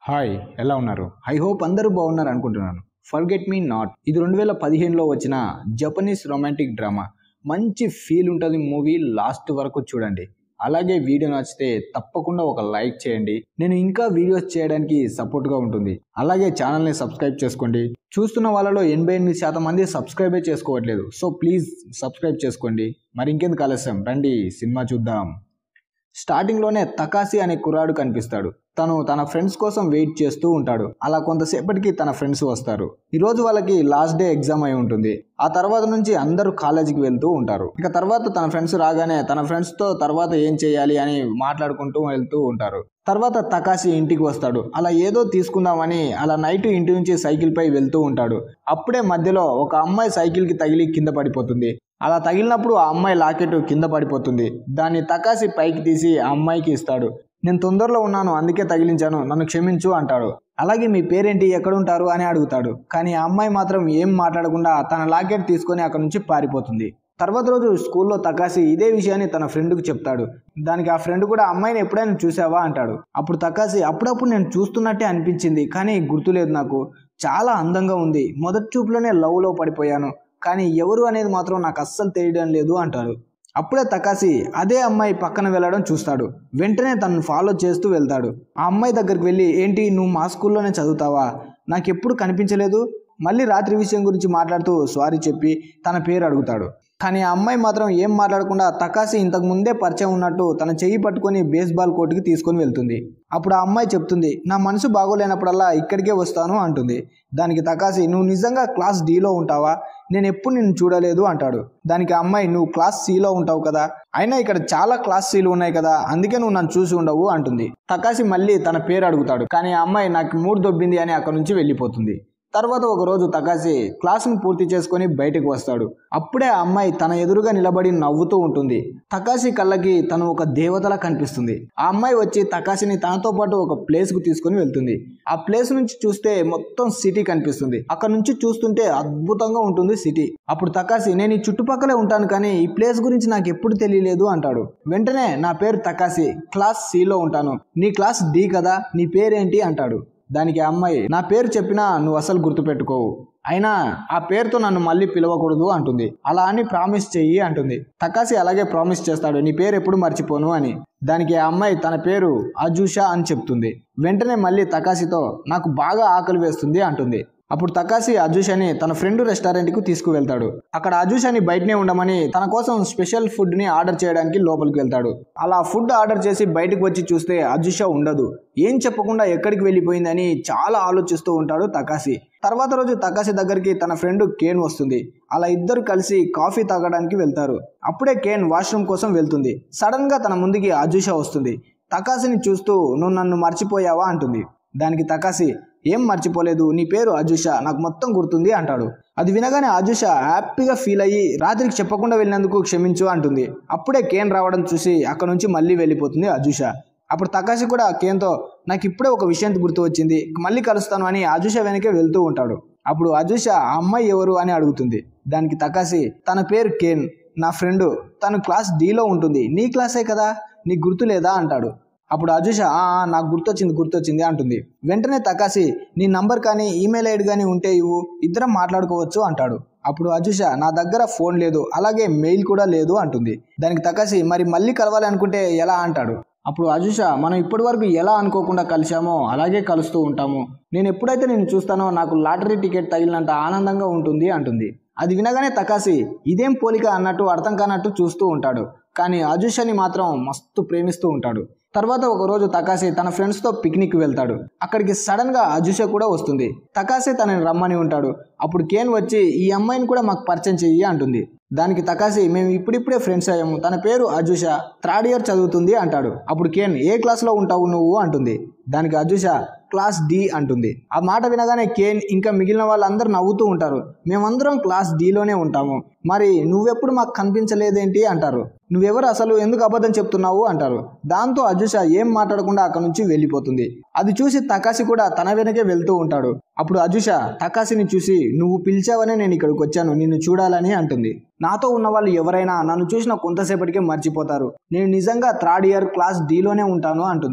hi ఎలా ఉన్నారు I hope అందరూ బాగున్నారు అనుకుంటున్నాను ఫర్గెట్ మీ నాట్ ఇది రెండు వేల పదిహేనులో వచ్చిన జపనీస్ రొమాంటిక్ డ్రామా మంచి ఫీల్ ఉంటుంది మూవీ లాస్ట్ వరకు చూడండి అలాగే వీడియో నచ్చితే తప్పకుండా ఒక లైక్ చేయండి నేను ఇంకా వీడియోస్ చేయడానికి సపోర్ట్గా ఉంటుంది అలాగే ఛానల్ని సబ్స్క్రైబ్ చేసుకోండి చూస్తున్న వాళ్ళలో ఎనభై ఎనిమిది శాతం మంది సబ్స్క్రైబే చేసుకోవట్లేదు సో ప్లీజ్ సబ్స్క్రైబ్ చేసుకోండి మరి ఇంకెందుకు ఆలస్యం రండి సినిమా చూద్దాం స్టార్టింగ్లోనే తకాసి అనే కుర్రాడు కనిపిస్తాడు తను తన ఫ్రెండ్స్ కోసం వెయిట్ చేస్తూ ఉంటాడు అలా కొంతసేపటికి తన ఫ్రెండ్స్ వస్తారు ఈ రోజు వాళ్ళకి లాస్ట్ డే ఎగ్జామ్ అయి ఉంటుంది ఆ తర్వాత నుంచి అందరూ కాలేజీకి వెళ్తూ ఉంటారు ఇక తర్వాత తన ఫ్రెండ్స్ రాగానే తన ఫ్రెండ్స్తో తర్వాత ఏం చేయాలి అని మాట్లాడుకుంటూ వెళ్తూ ఉంటారు తర్వాత తకాసి ఇంటికి వస్తాడు అలా ఏదో తీసుకుందామని అలా నైట్ ఇంటి నుంచి సైకిల్ పై వెళ్తూ ఉంటాడు అప్పుడే మధ్యలో ఒక అమ్మాయి సైకిల్కి తగిలి కింద పడిపోతుంది అలా తగిలినప్పుడు ఆ అమ్మాయి లాకెట్ కింద పడిపోతుంది దాన్ని తకాసి పైకి తీసి ఆ అమ్మాయికి ఇస్తాడు నేను తొందరలో ఉన్నాను అందుకే తగిలించాను నన్ను క్షమించు అంటాడు అలాగే మీ పేరేంటి ఎక్కడుంటారు అని అడుగుతాడు కానీ ఆ అమ్మాయి మాత్రం ఏం మాట్లాడకుండా తన లాకెట్ తీసుకొని అక్కడ నుంచి పారిపోతుంది తర్వాత రోజు స్కూల్లో తకాసి ఇదే విషయాన్ని తన ఫ్రెండ్కి చెప్తాడు దానికి ఆ ఫ్రెండ్ కూడా అమ్మాయిని ఎప్పుడైనా చూసావా అంటాడు అప్పుడు తకాసి అప్పుడప్పుడు నేను చూస్తున్నట్టే అనిపించింది కానీ గుర్తులేదు నాకు చాలా అందంగా ఉంది మొదటి చూపులోనే లవ్లో పడిపోయాను కానీ ఎవరు అనేది మాత్రం నాకు అస్సలు తెలియడం లేదు అంటాడు అప్పుడే తకాసి అదే అమ్మాయి పక్కన వెళ్ళడం చూస్తాడు వెంటనే తనను ఫాలో చేస్తూ వెళ్తాడు ఆ అమ్మాయి దగ్గరికి వెళ్ళి ఏంటి నువ్వు మా స్కూల్లోనే చదువుతావా నాకు ఎప్పుడు కనిపించలేదు మళ్ళీ రాత్రి విషయం గురించి మాట్లాడుతూ సారీ చెప్పి తన పేరు అడుగుతాడు కానీ ఆ అమ్మాయి మాత్రం ఏం మాట్లాడకుండా తకాసి ఇంతకు ముందే పరిచయం ఉన్నట్టు తన చెయ్యి పట్టుకొని బేస్బాల్ కోర్టుకి తీసుకొని వెళ్తుంది అప్పుడు ఆ అమ్మాయి చెప్తుంది నా మనసు బాగోలేనప్పుడల్లా ఇక్కడికే వస్తాను అంటుంది దానికి తకాసి నువ్వు నిజంగా క్లాస్ డీలో ఉంటావా నేను ఎప్పుడు నిన్ను చూడలేదు అంటాడు దానికి ఆ అమ్మాయి నువ్వు క్లాస్ సిలో ఉంటావు కదా అయినా ఇక్కడ చాలా క్లాస్ సీలు ఉన్నాయి కదా అందుకే నువ్వు నన్ను చూసి ఉండవు అంటుంది తకాసి మళ్ళీ తన పేరు అడుగుతాడు కానీ ఆ అమ్మాయి నాకు మూడు దొబ్బింది అని అక్కడ నుంచి వెళ్ళిపోతుంది తర్వాత ఒక రోజు తకాసి క్లాసును పూర్తి చేసుకొని బయటకు వస్తాడు అప్పుడే ఆ అమ్మాయి తన ఎదురుగా నిలబడి నవ్వుతూ ఉంటుంది తకాసి కళ్ళకి తను ఒక దేవతలా కనిపిస్తుంది ఆ అమ్మాయి వచ్చి తకాసిని తనతో పాటు ఒక ప్లేస్ కు తీసుకొని వెళ్తుంది ఆ ప్లేస్ నుంచి చూస్తే మొత్తం సిటీ కనిపిస్తుంది అక్కడ నుంచి చూస్తుంటే అద్భుతంగా ఉంటుంది సిటీ అప్పుడు తకాసి నేను ఈ చుట్టుపక్కలే ఉంటాను కానీ ఈ ప్లేస్ గురించి నాకు ఎప్పుడు తెలియలేదు అంటాడు వెంటనే నా పేరు తకాసి క్లాస్ సిలో ఉంటాను నీ క్లాస్ డి కదా నీ పేరేంటి అంటాడు దానికి ఆ అమ్మాయి నా పేరు చెప్పినా నువ్వు అసలు గుర్తుపెట్టుకోవు అయినా ఆ పేరుతో నన్ను మళ్ళీ పిలవకూడదు అంటుంది అలా అని ప్రామిస్ చెయ్యి అంటుంది తకాసి అలాగే ప్రామిస్ చేస్తాడు నీ పేరు ఎప్పుడు మర్చిపోను అని దానికి ఆ అమ్మాయి తన పేరు అజూషా అని చెప్తుంది వెంటనే మళ్ళీ తకాసితో నాకు బాగా ఆకలి వేస్తుంది అంటుంది అప్పుడు తకాసి అజూషని తన ఫ్రెండ్ రెస్టారెంట్కి తీసుకువెళ్తాడు అక్కడ అజూషని బయటనే ఉండమని తన కోసం స్పెషల్ ఫుడ్ని ఆర్డర్ చేయడానికి లోపలికి వెళ్తాడు అలా ఫుడ్ ఆర్డర్ చేసి బయటకు వచ్చి చూస్తే అజుష ఉండదు ఏం చెప్పకుండా ఎక్కడికి వెళ్ళిపోయిందని చాలా ఆలోచిస్తూ ఉంటాడు తకాసి తర్వాత రోజు తకాసి దగ్గరికి తన ఫ్రెండ్ కేన్ వస్తుంది అలా ఇద్దరు కలిసి కాఫీ తాగడానికి వెళ్తారు అప్పుడే కేన్ వాష్రూమ్ కోసం వెళ్తుంది సడన్ గా తన ముందుకి అజుష వస్తుంది తకాసిని చూస్తూ నువ్వు నన్ను మర్చిపోయావా అంటుంది దానికి తకాసి ఏం మర్చిపోలేదు నీ పేరు అజుష నాకు మొత్తం గుర్తుంది అంటాడు అది వినగానే అజుష హ్యాపీగా ఫీల్ అయ్యి రాత్రికి చెప్పకుండా వెళ్ళినందుకు క్షమించు అంటుంది అప్పుడే కేన్ రావడం చూసి అక్కడ నుంచి మళ్ళీ వెళ్ళిపోతుంది అజుష అప్పుడు తకాసి కూడా కేన్తో నాకు ఇప్పుడే ఒక విషయం గుర్తు వచ్చింది మళ్ళీ కలుస్తాను అని అజుష వెనకే వెళ్తూ ఉంటాడు అప్పుడు అజుష ఆ అమ్మాయి ఎవరు అని అడుగుతుంది దానికి తకాసి తన పేరు కేన్ నా ఫ్రెండ్ తను క్లాస్ డీలో ఉంటుంది నీ క్లాసే కదా నీకు గుర్తు లేదా అంటాడు అప్పుడు అజుష "ఆ, ఆ, నాకు గుర్తొచ్చింది గుర్తొచ్చింది అంటుంది వెంటనే తకాసి నీ నంబర్ కానీ ఈమెయిల్ ఐడి కానీ ఉంటే ఇవ్వు ఇద్దరం మాట్లాడుకోవచ్చు అంటాడు అప్పుడు అజుష నా దగ్గర ఫోన్ లేదు అలాగే మెయిల్ కూడా లేదు అంటుంది దానికి తకాసి మరి మళ్ళీ కలవాలి అనుకుంటే ఎలా అంటాడు అప్పుడు అజుష మనం ఇప్పటి వరకు ఎలా అనుకోకుండా కలిశామో అలాగే కలుస్తూ ఉంటాము నేను ఎప్పుడైతే నేను చూస్తానో నాకు లాటరీ టికెట్ తగిలినంత ఆనందంగా ఉంటుంది అంటుంది అది వినగానే తకాసి ఇదేం పోలిక అన్నట్టు అర్థం కానట్టు చూస్తూ ఉంటాడు కానీ అజుషని మాత్రం మస్తు ప్రేమిస్తూ ఉంటాడు తర్వాత ఒక రోజు తకాసి తన ఫ్రెండ్స్తో పిక్నిక్ వెళ్తాడు అక్కడికి సడన్ గా అజుష కూడా వస్తుంది తకాసి తనని రమ్మని ఉంటాడు అప్పుడు కేన్ వచ్చి ఈ అమ్మాయిని కూడా మాకు పరిచయం చెయ్యి అంటుంది దానికి తకాసి మేము ఇప్పుడిప్పుడే ఫ్రెండ్స్ అయ్యాము తన పేరు అజుష థర్డ్ ఇయర్ చదువుతుంది అంటాడు అప్పుడు కేన్ ఏ క్లాస్లో ఉంటావు నువ్వు అంటుంది దానికి అజుష క్లాస్ డి అంటుంది ఆ మాట వినగానే కేన్ ఇంకా మిగిలిన వాళ్ళందరూ నవ్వుతూ ఉంటారు మేమందరం క్లాస్ డిలోనే ఉంటాము మరి నువ్వెప్పుడు మాకు కనిపించలేదేంటి అంటారు నువ్వెవరు అసలు ఎందుకు అబద్ధం చెప్తున్నావు అంటారు దాంతో అజుష ఏం మాట్లాడకుండా అక్కడ నుంచి వెళ్ళిపోతుంది అది చూసి తకాసి కూడా తన వెనకే వెళ్తూ ఉంటాడు అప్పుడు అజుష తకాసిని చూసి నువ్వు పిలిచావనే నేను ఇక్కడికి వచ్చాను నిన్ను చూడాలని అంటుంది నాతో ఉన్న వాళ్ళు ఎవరైనా నన్ను చూసిన కొంతసేపటికే మర్చిపోతారు నేను నిజంగా థర్డ్ ఇయర్ క్లాస్ డిలోనే ఉంటాను అంటుంది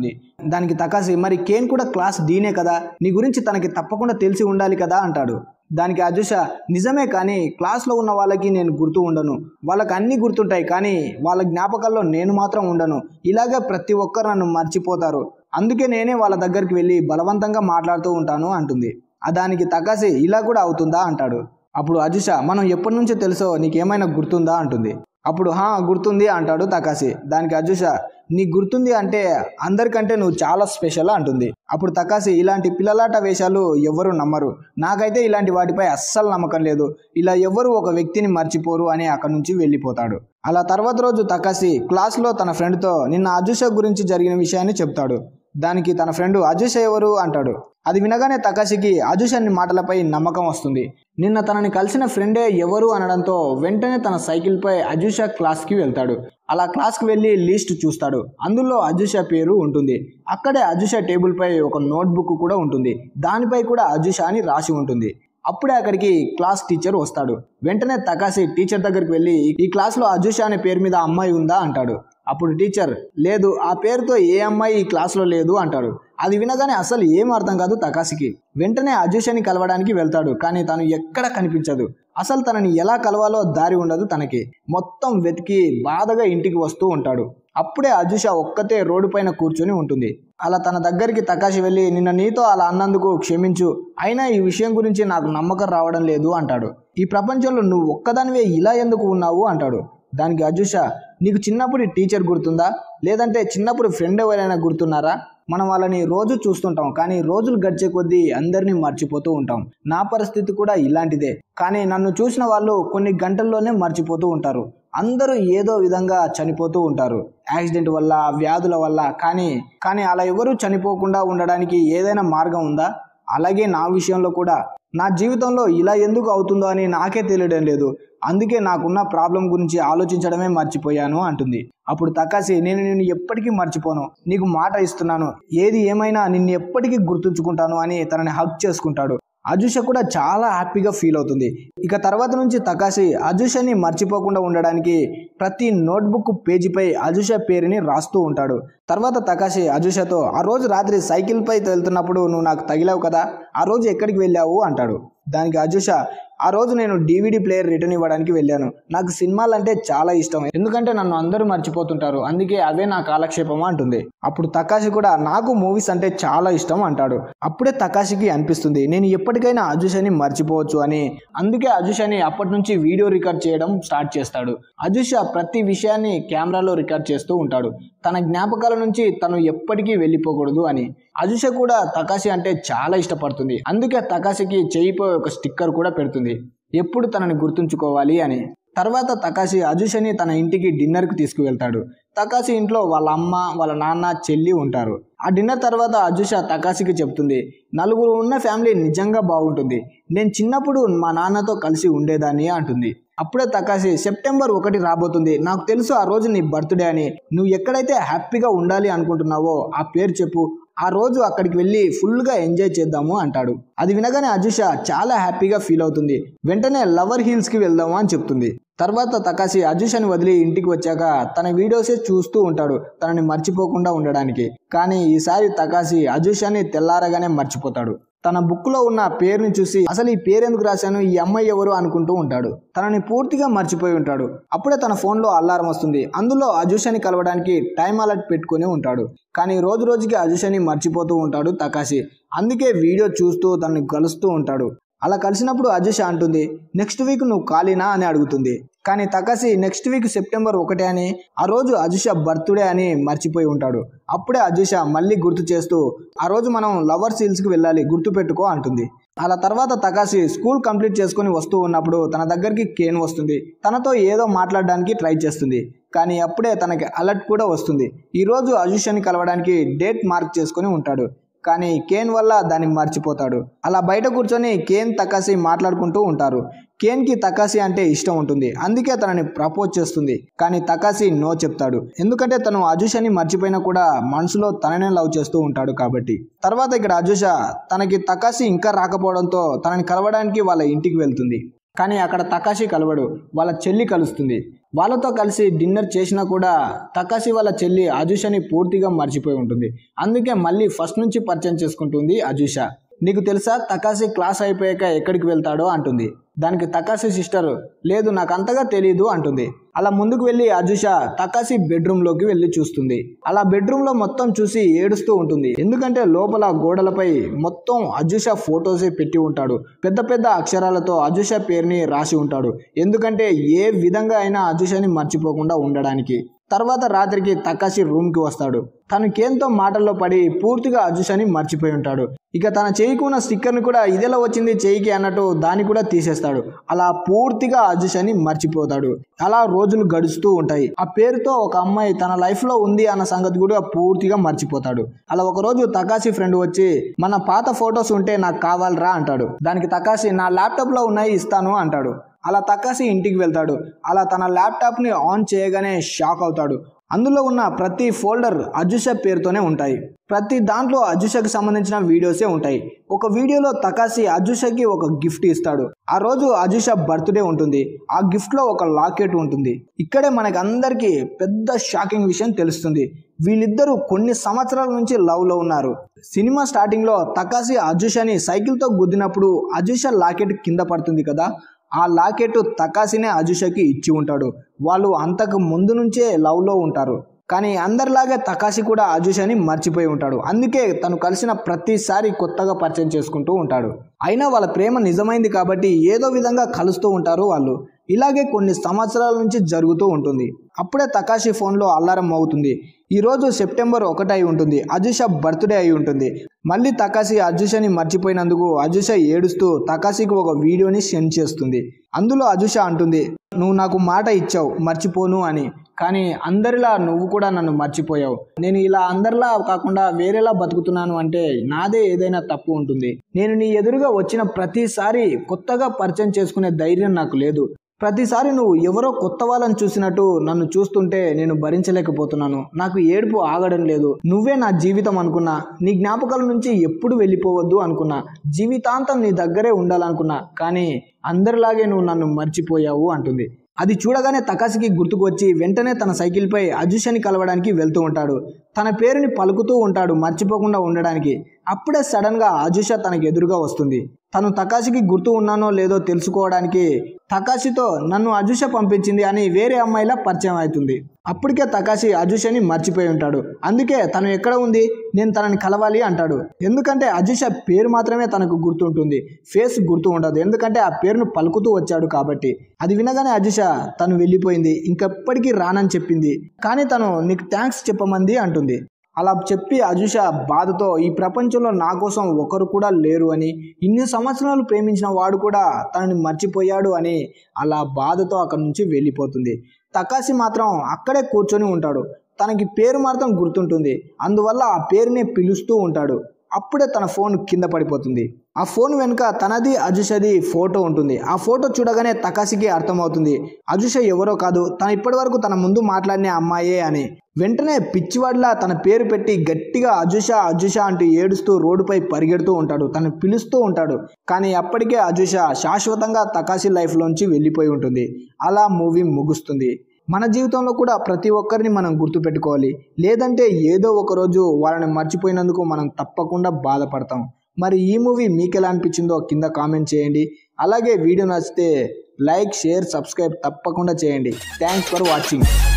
దానికి తకాసి మరి కేన్ కూడా క్లాస్ డీనే కదా నీ గురించి తనకి తప్పకుండా తెలిసి ఉండాలి కదా అంటాడు దానికి అజుష నిజమే కానీ క్లాస్లో ఉన్న వాళ్ళకి నేను గుర్తు ఉండను వాళ్ళకి అన్నీ గుర్తుంటాయి కానీ వాళ్ళ జ్ఞాపకాల్లో నేను మాత్రం ఉండను ఇలాగే ప్రతి ఒక్కరు నన్ను మర్చిపోతారు అందుకే నేనే వాళ్ళ దగ్గరికి వెళ్ళి బలవంతంగా మాట్లాడుతూ ఉంటాను అంటుంది ఆ దానికి తకాసి ఇలా కూడా అవుతుందా అంటాడు అప్పుడు అజుష మనం ఎప్పటి నుంచో తెలుసో నీకేమైనా గుర్తుందా అంటుంది అప్పుడు హా గుర్తుంది అంటాడు తకాసి దానికి అజుష నీకు గుర్తుంది అంటే అందరికంటే నువ్వు చాలా స్పెషల్ అంటుంది అప్పుడు తకాసి ఇలాంటి పిల్లలాట వేషాలు ఎవ్వరు నమ్మరు నాకైతే ఇలాంటి వాటిపై అస్సలు నమ్మకం లేదు ఇలా ఎవ్వరు ఒక వ్యక్తిని మర్చిపోరు అని అక్కడి నుంచి వెళ్ళిపోతాడు అలా తర్వాత రోజు తకాసి క్లాస్లో తన ఫ్రెండ్తో నిన్న అజుష గురించి జరిగిన విషయాన్ని చెప్తాడు దానికి తన ఫ్రెండ్ అజుష ఎవరు అంటాడు అది వినగానే తకాసికి అజుషన్ని మాటలపై నమ్మకం వస్తుంది నిన్న తనని కలిసిన ఫ్రెండే ఎవరు అనడంతో వెంటనే తన సైకిల్పై అజుష క్లాస్కి వెళ్తాడు అలా క్లాస్కి వెళ్ళి లిస్ట్ చూస్తాడు అందులో అజుష పేరు ఉంటుంది అక్కడే అజుష టేబుల్పై ఒక నోట్బుక్ కూడా ఉంటుంది దానిపై కూడా అజుష అని రాసి ఉంటుంది అప్పుడే అక్కడికి క్లాస్ టీచర్ వస్తాడు వెంటనే తకాసి టీచర్ దగ్గరికి వెళ్ళి ఈ క్లాస్లో అజుష అనే పేరు మీద అమ్మాయి ఉందా అంటాడు అప్పుడు టీచర్ లేదు ఆ పేరుతో ఏ అమ్మాయి ఈ క్లాస్లో లేదు అంటాడు అది వినగానే అసలు ఏం అర్థం కాదు తకాసికి వెంటనే అజుషని కలవడానికి వెళ్తాడు కానీ తను ఎక్కడ కనిపించదు అసలు తనని ఎలా కలవాలో దారి ఉండదు తనకి మొత్తం వెతికి బాధగా ఇంటికి వస్తూ ఉంటాడు అప్పుడే అజుష ఒక్కతే రోడ్డు పైన కూర్చొని ఉంటుంది అలా తన దగ్గరికి తకాషి వెళ్ళి నిన్న నీతో అలా అన్నందుకు క్షమించు అయినా ఈ విషయం గురించి నాకు నమ్మకం రావడం లేదు అంటాడు ఈ ప్రపంచంలో నువ్వు ఒక్కదానివే ఇలా ఎందుకు ఉన్నావు అంటాడు దానికి అజుష నీకు చిన్నప్పుడు టీచర్ గుర్తుందా లేదంటే చిన్నప్పుడు ఫ్రెండ్ ఎవరైనా గుర్తున్నారా మనం వాళ్ళని రోజు చూస్తుంటాం కానీ రోజులు గడిచే కొద్దీ అందరినీ మర్చిపోతూ ఉంటాం నా పరిస్థితి కూడా ఇలాంటిదే కానీ నన్ను చూసిన వాళ్ళు కొన్ని గంటల్లోనే మర్చిపోతూ ఉంటారు అందరూ ఏదో విధంగా చనిపోతూ ఉంటారు యాక్సిడెంట్ వల్ల వ్యాధుల వల్ల కానీ కానీ అలా ఎవరూ చనిపోకుండా ఉండడానికి ఏదైనా మార్గం ఉందా అలాగే నా విషయంలో కూడా నా జీవితంలో ఇలా ఎందుకు అవుతుందో అని నాకే తెలియడం లేదు అందుకే నాకున్న ప్రాబ్లం గురించి ఆలోచించడమే మర్చిపోయాను అంటుంది అప్పుడు తకాసి నేను నిన్ను ఎప్పటికీ మర్చిపోను నీకు మాట ఇస్తున్నాను ఏది ఏమైనా నిన్ను ఎప్పటికీ గుర్తుంచుకుంటాను అని తనని హక్ చేసుకుంటాడు అజుష కూడా చాలా హ్యాపీగా ఫీల్ అవుతుంది ఇక తర్వాత నుంచి తకాసి అజుషని మర్చిపోకుండా ఉండడానికి ప్రతి నోట్బుక్ పేజీపై అజుష పేరుని రాస్తూ ఉంటాడు తర్వాత తకాసి అజుషతో ఆ రోజు రాత్రి సైకిల్పై వెళ్తున్నప్పుడు నువ్వు నాకు తగిలావు కదా ఆ రోజు ఎక్కడికి వెళ్ళావు అంటాడు దానికి అజుష ఆ రోజు నేను డీవీడీ ప్లేయర్ రిటర్న్ ఇవ్వడానికి వెళ్ళాను నాకు సినిమాలు అంటే చాలా ఇష్టం ఎందుకంటే నన్ను అందరూ మర్చిపోతుంటారు అందుకే అవే నా కాలక్షేపం అంటుంది అప్పుడు తకాషి కూడా నాకు మూవీస్ అంటే చాలా ఇష్టం అంటాడు అప్పుడే తకాషికి అనిపిస్తుంది నేను ఎప్పటికైనా అజుషని మర్చిపోవచ్చు అని అందుకే అజుషని అప్పటి నుంచి వీడియో రికార్డ్ చేయడం స్టార్ట్ చేస్తాడు అజుష ప్రతి విషయాన్ని కెమెరాలో రికార్డ్ చేస్తూ ఉంటాడు తన జ్ఞాపకాల నుంచి తను ఎప్పటికీ వెళ్ళిపోకూడదు అని అజుష కూడా తకాషి అంటే చాలా ఇష్టపడుతుంది అందుకే తకాషికి చేయిపై ఒక స్టిక్కర్ కూడా పెడుతుంది ఎప్పుడు తనని గుర్తుంచుకోవాలి అని తర్వాత తకాషి అజుషని తన ఇంటికి డిన్నర్కి తీసుకువెళ్తాడు తకాషి ఇంట్లో వాళ్ళ అమ్మ వాళ్ళ నాన్న చెల్లి ఉంటారు ఆ డిన్నర్ తర్వాత అజుష తకాషికి చెప్తుంది నలుగురు ఉన్న ఫ్యామిలీ నిజంగా బాగుంటుంది నేను చిన్నప్పుడు మా నాన్నతో కలిసి ఉండేదాన్ని అంటుంది అప్పుడే తకాసి సెప్టెంబర్ ఒకటి రాబోతుంది నాకు తెలుసు ఆ రోజు నీ బర్త్డే అని నువ్వు ఎక్కడైతే హ్యాపీగా ఉండాలి అనుకుంటున్నావో ఆ పేరు చెప్పు ఆ రోజు అక్కడికి వెళ్ళి ఫుల్గా ఎంజాయ్ చేద్దాము అంటాడు అది వినగానే అజుష చాలా హ్యాపీగా ఫీల్ అవుతుంది వెంటనే లవర్ హిల్స్కి వెళ్దాము అని చెప్తుంది తర్వాత తకాసి అజుషని వదిలి ఇంటికి వచ్చాక తన వీడియోసే చూస్తూ ఉంటాడు తనని మర్చిపోకుండా ఉండడానికి కానీ ఈసారి తకాసి అజుషని తెల్లారగానే మర్చిపోతాడు తన బుక్లో ఉన్న పేరుని చూసి అసలు ఈ పేరు ఎందుకు రాశాను ఈ అమ్మాయి ఎవరు అనుకుంటూ ఉంటాడు తనని పూర్తిగా మర్చిపోయి ఉంటాడు అప్పుడే తన ఫోన్లో అల్లారం వస్తుంది అందులో అజుషని కలవడానికి టైం అలర్ట్ పెట్టుకుని ఉంటాడు కానీ రోజు రోజుకి అజుషని మర్చిపోతూ ఉంటాడు తకాసి అందుకే వీడియో చూస్తూ తనని కలుస్తూ ఉంటాడు అలా కలిసినప్పుడు అజుష అంటుంది నెక్స్ట్ వీక్ నువ్వు ఖాళీనా అని అడుగుతుంది కానీ తకసి నెక్స్ట్ వీక్ సెప్టెంబర్ ఒకటే అని ఆ రోజు అజుష బర్త్డే అని మర్చిపోయి ఉంటాడు అప్పుడే అజుష మళ్ళీ గుర్తు చేస్తూ ఆ రోజు మనం లవర్స్ హిల్స్కి వెళ్ళాలి గుర్తు పెట్టుకో అంటుంది అలా తర్వాత తకాసి స్కూల్ కంప్లీట్ చేసుకుని వస్తూ ఉన్నప్పుడు తన దగ్గరికి కేన్ వస్తుంది తనతో ఏదో మాట్లాడడానికి ట్రై చేస్తుంది కానీ అప్పుడే తనకి అలర్ట్ కూడా వస్తుంది ఈరోజు అజుషని కలవడానికి డేట్ మార్క్ చేసుకుని ఉంటాడు కానీ కేన్ వల్ల దాన్ని మర్చిపోతాడు అలా బయట కూర్చొని కేన్ తకాసి మాట్లాడుకుంటూ ఉంటారు కేన్కి తకాసి అంటే ఇష్టం ఉంటుంది అందుకే తనని ప్రపోజ్ చేస్తుంది కానీ తకాసి నో చెప్తాడు ఎందుకంటే తను అజుషని మర్చిపోయినా కూడా మనసులో తననే లవ్ చేస్తూ ఉంటాడు కాబట్టి తర్వాత ఇక్కడ అజుష తనకి తకాసి ఇంకా రాకపోవడంతో తనని కలవడానికి వాళ్ళ ఇంటికి వెళ్తుంది కానీ అక్కడ తకాషి కలవడు వాళ్ళ చెల్లి కలుస్తుంది వాళ్ళతో కలిసి డిన్నర్ చేసినా కూడా తకాసి వాళ్ళ చెల్లి అజుషని పూర్తిగా మర్చిపోయి ఉంటుంది అందుకే మళ్ళీ ఫస్ట్ నుంచి పరిచయం చేసుకుంటుంది అజుష నీకు తెలుసా తకాసి క్లాస్ అయిపోయాక ఎక్కడికి వెళ్తాడో అంటుంది దానికి తకాసి సిస్టర్ లేదు నాకు అంతగా తెలియదు అంటుంది అలా ముందుకు వెళ్ళి అజుష తకాసి బెడ్రూమ్లోకి వెళ్ళి చూస్తుంది అలా బెడ్రూమ్లో మొత్తం చూసి ఏడుస్తూ ఉంటుంది ఎందుకంటే లోపల గోడలపై మొత్తం అజుష ఫొటోసే పెట్టి ఉంటాడు పెద్ద పెద్ద అక్షరాలతో అజుష పేరుని రాసి ఉంటాడు ఎందుకంటే ఏ విధంగా అయినా అజుషని మర్చిపోకుండా ఉండడానికి తర్వాత రాత్రికి తకాసి రూమ్కి వస్తాడు తను కేంతో మాటల్లో పడి పూర్తిగా అజుషని మర్చిపోయి ఉంటాడు ఇక తన చేయికి ఉన్న స్టిక్కర్ని కూడా ఇదెలా వచ్చింది చేయికి అన్నట్టు దాన్ని కూడా తీసేస్తాడు అలా పూర్తిగా అజుషని మర్చిపోతాడు అలా రోజులు గడుస్తూ ఉంటాయి ఆ పేరుతో ఒక అమ్మాయి తన లైఫ్ లో ఉంది అన్న సంగతి కూడా పూర్తిగా మర్చిపోతాడు అలా ఒక రోజు తకాసి ఫ్రెండ్ వచ్చి మన పాత ఫొటోస్ ఉంటే నాకు కావాలరా అంటాడు దానికి తకాసి నా ల్యాప్టాప్ లో ఉన్నాయి ఇస్తాను అంటాడు అలా తకాసి ఇంటికి వెళ్తాడు అలా తన ల్యాప్టాప్ని ఆన్ చేయగానే షాక్ అవుతాడు అందులో ఉన్న ప్రతి ఫోల్డర్ అజుష పేరుతోనే ఉంటాయి ప్రతి దాంట్లో అజుషకి సంబంధించిన వీడియోసే ఉంటాయి ఒక వీడియోలో తకాసి అజుషకి ఒక గిఫ్ట్ ఇస్తాడు ఆ రోజు అజుష బర్త్డే ఉంటుంది ఆ గిఫ్ట్లో ఒక లాకెట్ ఉంటుంది ఇక్కడే మనకి అందరికీ పెద్ద షాకింగ్ విషయం తెలుస్తుంది వీళ్ళిద్దరూ కొన్ని సంవత్సరాల నుంచి లవ్లో ఉన్నారు సినిమా స్టార్టింగ్లో తకాసి అజుషని సైకిల్తో గుద్దినప్పుడు అజుష లాకెట్ కింద పడుతుంది కదా ఆ లాకెట్ తకాసినే అజుషకి ఇచ్చి ఉంటాడు వాళ్ళు అంతకు ముందు నుంచే లవ్లో ఉంటారు కానీ అందరిలాగే తకాసి కూడా అజుషని మర్చిపోయి ఉంటాడు అందుకే తను కలిసిన ప్రతిసారి కొత్తగా పరిచయం చేసుకుంటూ ఉంటాడు అయినా వాళ్ళ ప్రేమ నిజమైంది కాబట్టి ఏదో విధంగా కలుస్తూ ఉంటారు వాళ్ళు ఇలాగే కొన్ని సంవత్సరాల నుంచి జరుగుతూ ఉంటుంది అప్పుడే తకాషి ఫోన్లో అల్లారం అవుతుంది ఈరోజు సెప్టెంబర్ ఒకటి అయి ఉంటుంది అజుష బర్త్డే అయి ఉంటుంది మళ్ళీ తకాసి అజుషని మర్చిపోయినందుకు అజుష ఏడుస్తూ తకాసికి ఒక వీడియోని సెండ్ చేస్తుంది అందులో అజుష అంటుంది నువ్వు నాకు మాట ఇచ్చావు మర్చిపోను అని కానీ అందరిలా నువ్వు కూడా నన్ను మర్చిపోయావు నేను ఇలా అందరిలా కాకుండా వేరేలా బతుకుతున్నాను అంటే నాదే ఏదైనా తప్పు ఉంటుంది నేను నీ ఎదురుగా వచ్చిన ప్రతిసారి కొత్తగా పరిచయం చేసుకునే ధైర్యం నాకు లేదు ప్రతిసారి నువ్వు ఎవరో కొత్త వాళ్ళని చూసినట్టు నన్ను చూస్తుంటే నేను భరించలేకపోతున్నాను నాకు ఏడుపు ఆగడం లేదు నువ్వే నా జీవితం అనుకున్నా నీ జ్ఞాపకాల నుంచి ఎప్పుడు వెళ్ళిపోవద్దు అనుకున్నా జీవితాంతం నీ దగ్గరే ఉండాలనుకున్నా కానీ అందరిలాగే నువ్వు నన్ను మర్చిపోయావు అంటుంది అది చూడగానే తకాసికి గుర్తుకు వచ్చి వెంటనే తన సైకిల్పై అజుషని కలవడానికి వెళ్తూ ఉంటాడు తన పేరుని పలుకుతూ ఉంటాడు మర్చిపోకుండా ఉండడానికి అప్పుడే సడన్గా అజుష తనకు ఎదురుగా వస్తుంది తను తకాసికి గుర్తు ఉన్నానో లేదో తెలుసుకోవడానికి తకాసితో నన్ను అజుష పంపించింది అని వేరే అమ్మాయిలా పరిచయం అవుతుంది అప్పటికే తకాసి అజుషని మర్చిపోయి ఉంటాడు అందుకే తను ఎక్కడ ఉంది నేను తనని కలవాలి అంటాడు ఎందుకంటే అజుష పేరు మాత్రమే తనకు గుర్తుంటుంది ఫేస్ గుర్తు ఉండదు ఎందుకంటే ఆ పేరును పలుకుతూ వచ్చాడు కాబట్టి అది వినగానే అజుష తను వెళ్ళిపోయింది ఇంకెప్పటికీ రానని చెప్పింది కానీ తను నీకు థ్యాంక్స్ చెప్పమంది అంటుంది అలా చెప్పి అజుష బాధతో ఈ ప్రపంచంలో నా కోసం ఒకరు కూడా లేరు అని ఇన్ని సంవత్సరాలు ప్రేమించిన వాడు కూడా తనని మర్చిపోయాడు అని అలా బాధతో అక్కడి నుంచి వెళ్ళిపోతుంది తకాసి మాత్రం అక్కడే కూర్చొని ఉంటాడు తనకి పేరు మాత్రం గుర్తుంటుంది అందువల్ల ఆ పేరునే పిలుస్తూ ఉంటాడు అప్పుడే తన ఫోన్ కింద పడిపోతుంది ఆ ఫోన్ వెనుక తనది అజుషది ఫోటో ఉంటుంది ఆ ఫోటో చూడగానే తకాసికి అర్థమవుతుంది అజుష ఎవరో కాదు తను ఇప్పటివరకు తన ముందు మాట్లాడిన అమ్మాయే అని వెంటనే పిచ్చివాడిలా తన పేరు పెట్టి గట్టిగా అజుష అజుష అంటూ ఏడుస్తూ రోడ్డుపై పరిగెడుతూ ఉంటాడు తను పిలుస్తూ ఉంటాడు కానీ అప్పటికే అజుష శాశ్వతంగా తకాసి లైఫ్లోంచి వెళ్ళిపోయి ఉంటుంది అలా మూవీ ముగుస్తుంది మన జీవితంలో కూడా ప్రతి ఒక్కరిని మనం గుర్తుపెట్టుకోవాలి లేదంటే ఏదో ఒక రోజు వాళ్ళని మర్చిపోయినందుకు మనం తప్పకుండా బాధపడతాం మరి ఈ మూవీ మీకు ఎలా అనిపించిందో కింద కామెంట్ చేయండి అలాగే వీడియో నచ్చితే లైక్ షేర్ సబ్స్క్రైబ్ తప్పకుండా చేయండి థ్యాంక్స్ ఫర్ వాచింగ్